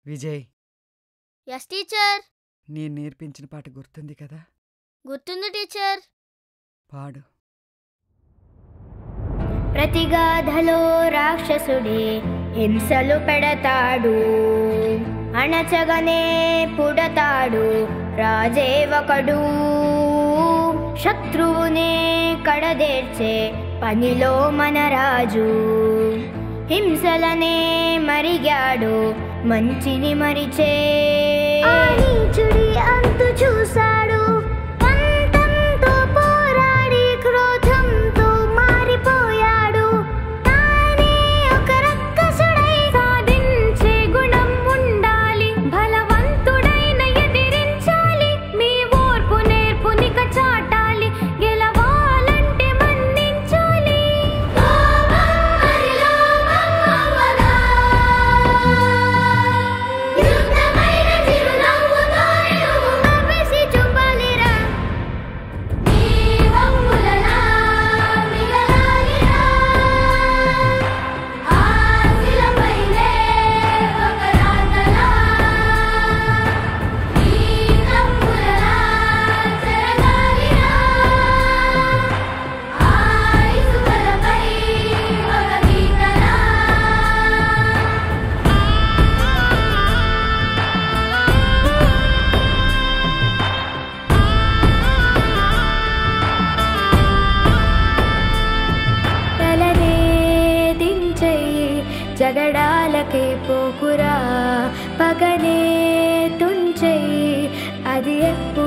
Vijay yes teacher నేను నేర్పించిన పాట గుర్తుంది కదా గుర్తుంది టీచర్ పాడు ప్రతిగాధలో రాక్షసుడే హింసలు పెడతాడు అణచగనే పుడతాడు రాజే ఒకడు శత్రువునే కడదేర్చే పనిలో మన రాజు హింసలనే మరిగాడు మంచిని మరిచే నీచుడి అంతు చూశాడు పంతంతో పోరాడి క్రోధంతో మారిపోయాడు తానే ఒక రక్కసుడై సాధించే గుణం ఉండాలి బలవంతుడైన ఎదిరించాలి మీ ఓర్పు నేర్పునిక చాటాలి గెలవాలంటే మన్నించాలి యుద్ధమైన చిరునవ్వుతో నువ్వు నవ్వేసి చూపాలిరా తలనే దించెయ్యి జగడాలకే పోకురా పగనే తుంచెయ్యి అది ఎప్పుడు